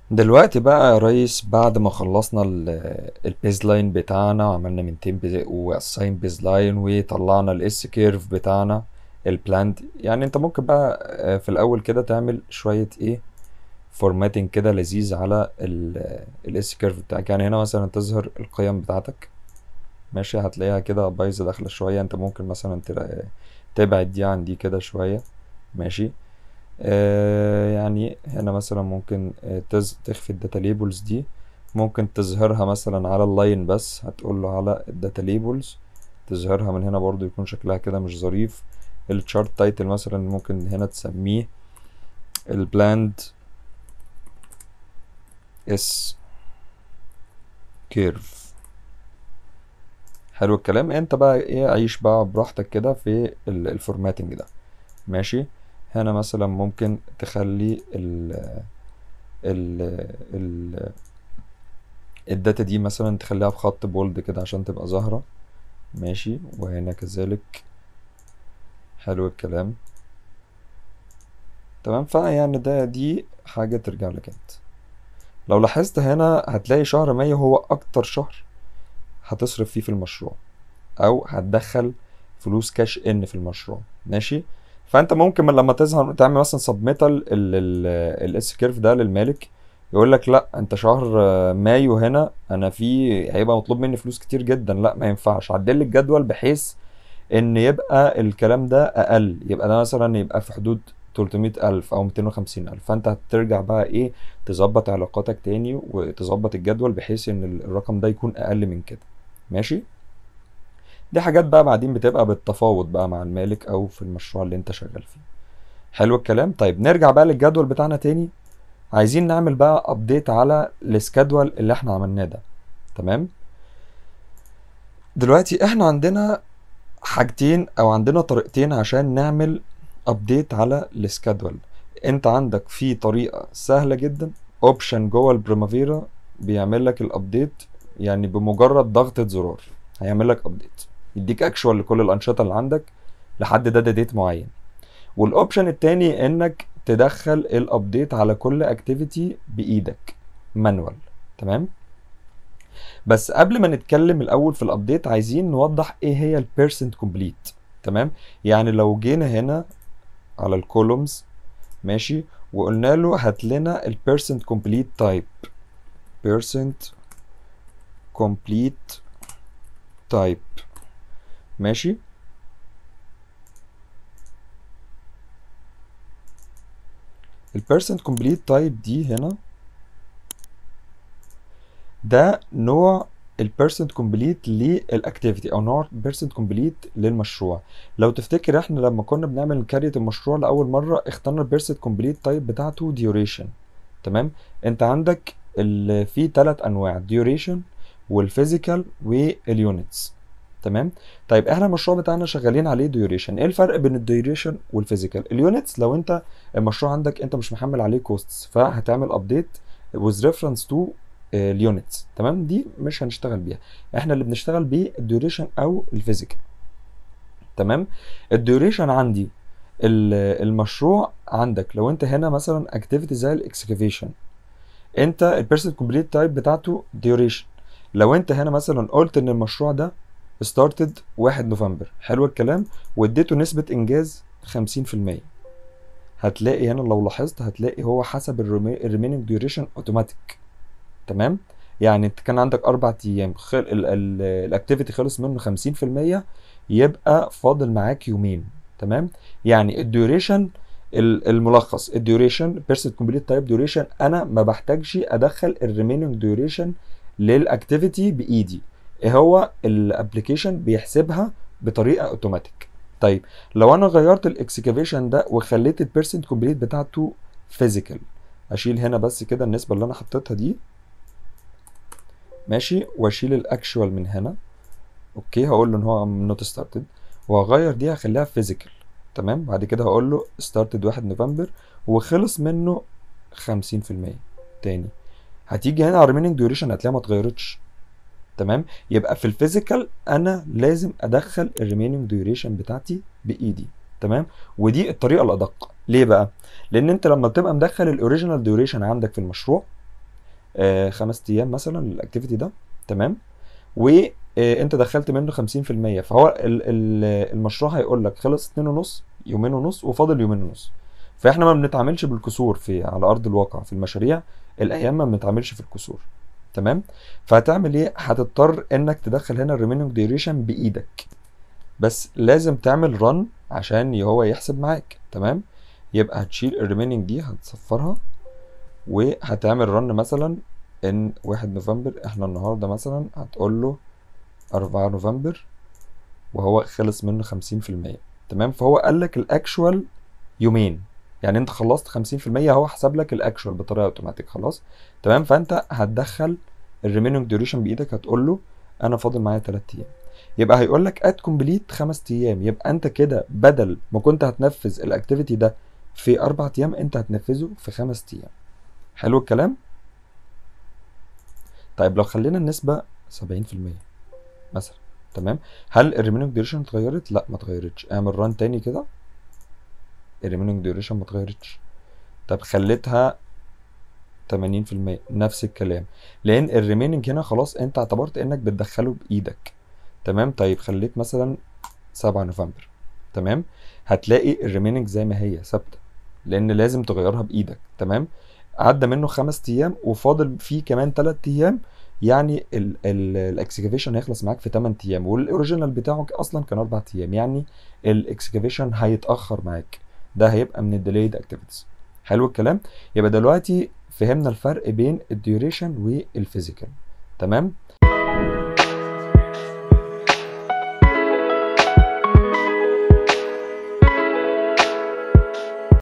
دلوقتي بقى يا ريس بعد ما خلصنا البيز لاين بتاعنا وعملنا مينتين واساين بيز لاين وطلعنا الاس كيرف بتاعنا البلاند يعني انت ممكن بقى آه، في الاول كده تعمل شويه ايه فورماتنج كده لذيذ على الاس كيرف بتاعك يعني هنا مثلا تظهر القيم بتاعتك ماشي هتلاقيها كده بايظه داخله شويه انت ممكن مثلا تر- تبعد دي عن دي كده شويه ماشي آه يعني هنا مثلا ممكن آه تز تخفي الداتا ليبلز دي ممكن تظهرها مثلا على اللاين بس هتقول له على الداتا ليبلز تظهرها من هنا برضو يكون شكلها كده مش ظريف الشارت تايتل مثلا ممكن هنا تسميه البلاند اس كيرف حلو الكلام انت بقى ايه عيش بقى براحتك كده في ال- الفورماتنج ده ماشي هنا مثلا ممكن تخلي ال ال ال الداتا دي مثلا تخليها بخط بولد كده عشان تبقى ظاهرة ماشي وهنا كذلك حلو الكلام تمام فيعني ده دي حاجة ترجع لك انت لو لاحظت هنا هتلاقي شهر مايو هو اكتر شهر هتصرف فيه في المشروع او هتدخل فلوس كاش ان في المشروع ماشي فانت ممكن من لما تظهر تعمل مثلا سبميتال الاس كيرف ده للمالك يقول لك لا انت شهر آه، مايو هنا انا في هيبقى مطلوب مني فلوس كتير جدا لا ما ينفعش عدل لي الجدول بحيث ان يبقى الكلام ده اقل يبقى ده مثلا يبقى في حدود 300 ألف أو 250 ألف فأنت هترجع بقى إيه تظبط علاقاتك تاني وتظبط الجدول بحيث إن الرقم ده يكون أقل من كده ماشي دي حاجات بقى بعدين بتبقى بالتفاوض بقى مع المالك او في المشروع اللي انت شغال فيه حلو الكلام طيب نرجع بقى للجدول بتاعنا تاني عايزين نعمل بقى ابديت على السكادول اللي احنا عملناه ده تمام دلوقتي احنا عندنا حاجتين او عندنا طريقتين عشان نعمل ابديت على السكادول انت عندك في طريقة سهلة جدا اوبشن جوه البريمافيرا بيعمل لك الابديت يعني بمجرد ضغطة زرار هيعمل لك ابديت يديك اكشوال لكل الانشطة اللي عندك لحد ده ديت معين والاوبشن التاني انك تدخل الابديت على كل اكتيفيتي بايدك مانوال تمام بس قبل ما نتكلم الاول في الابديت عايزين نوضح ايه هي البيرسنت كومبليت تمام يعني لو جينا هنا على الكولومز ماشي وقلنا له هات لنا البيرسنت كومبليت تايب بيرسنت كومبليت تايب ماشي البيرسنت كومبليت تايب دي هنا ده نوع البيرسنت كومبليت للاكتيفيتي او نوع بيرسنت كومبليت للمشروع لو تفتكر احنا لما كنا بنعمل كارية المشروع لاول مره اخترنا البيرسنت كومبليت تايب بتاعته ديوريشن تمام انت عندك ال- في ثلاث انواع ديوريشن والفيزيكال واليونتس تمام طيب احنا المشروع بتاعنا شغالين عليه ديوريشن ايه الفرق بين الديوريشن والفيزيكال اليونتس لو انت المشروع عندك انت مش محمل عليه كوستس فهتعمل ابديت with reference to اليونتس تمام دي مش هنشتغل بيها احنا اللي بنشتغل بيه الديوريشن او الفيزيكال تمام الديوريشن عندي ال- المشروع عندك لو انت هنا مثلا اكتيفيتي زي الاكسكافيشن انت البيرسنت كومبليت تايب بتاعته ديوريشن لو انت هنا مثلا قلت ان المشروع ده ستارتد 1 نوفمبر حلو الكلام واديته نسبة انجاز 50% هتلاقي هنا لو لاحظت هتلاقي هو حسب الريميننج ديوريشن اوتوماتيك تمام يعني انت كان عندك اربع ايام خل... الاكتيفيتي خلص منه 50% يبقى فاضل معاك يومين تمام يعني الديوريشن ال- الملخص الديوريشن بيرسنت كومبليت تايب ديوريشن انا ما بحتاجش ادخل الريميننج ديوريشن للاكتيفيتي بايدي ايه هو الابلكيشن بيحسبها بطريقه اوتوماتيك طيب لو انا غيرت الاكسكافيشن ده وخليت البيرسنت كومبليت بتاعته فيزيكال اشيل هنا بس كده النسبه اللي انا حطيتها دي ماشي واشيل الاكشوال من هنا اوكي هقول له ان هو نوت ستارتد وهغير دي هخليها فيزيكال تمام بعد كده هقول له ستارتد 1 نوفمبر وخلص منه 50% تاني هتيجي هنا على ريميننج ديوريشن هتلاقيها ما اتغيرتش تمام يبقى في الفيزيكال انا لازم ادخل الريميننج ديوريشن بتاعتي بايدي تمام ودي الطريقه الادق ليه بقى لان انت لما بتبقى مدخل الاوريجينال ديوريشن عندك في المشروع آه خمس ايام مثلا للاكتيفيتي ده تمام وانت دخلت منه 50% فهو ال- ال- المشروع هيقول لك خلص اتنين ونص يومين ونص وفاضل يومين ونص فاحنا ما بنتعاملش بالكسور في على ارض الواقع في المشاريع الايام ما بنتعاملش في الكسور تمام فهتعمل ايه هتضطر انك تدخل هنا الريميننج ديوريشن بايدك بس لازم تعمل رن عشان هو يحسب معاك تمام يبقى هتشيل الريميننج دي هتصفرها وهتعمل رن مثلا ان واحد نوفمبر احنا النهارده مثلا هتقول له أربعة نوفمبر وهو خلص منه خمسين في المية تمام فهو قال لك الاكشوال يومين يعني انت خلصت خمسين في المية هو حسب لك الاكشوال بطريقه اوتوماتيك خلاص تمام فانت هتدخل الريميننج ديوريشن بايدك هتقول له انا فاضل معايا 3 ايام يبقى هيقول لك ات كومبليت خمس ايام يبقى انت كده بدل ما كنت هتنفذ الاكتيفيتي ده في اربع ايام انت هتنفذه في خمس ايام حلو الكلام طيب لو خلينا النسبه 70% مثلا تمام هل الريميننج ديوريشن اتغيرت لا ما اتغيرتش اعمل ران تاني كده الريميننج ديوريشن ما اتغيرتش طب خليتها 80% نفس الكلام لان الريميننج هنا خلاص انت اعتبرت انك بتدخله بايدك تمام طيب خليت مثلا 7 نوفمبر تمام هتلاقي الريميننج زي ما هي ثابته لان لازم تغيرها بايدك تمام عدى منه خمس ايام وفاضل فيه كمان 3 ايام يعني الاكسكافيشن هيخلص معاك في 8 ايام والاوريجينال بتاعه اصلا كان 4 ايام يعني الاكسكافيشن هيتاخر معاك ده هيبقى من الديليد اكتيفيتيز حلو الكلام يبقى دلوقتي فهمنا الفرق بين الديوريشن والفيزيكال تمام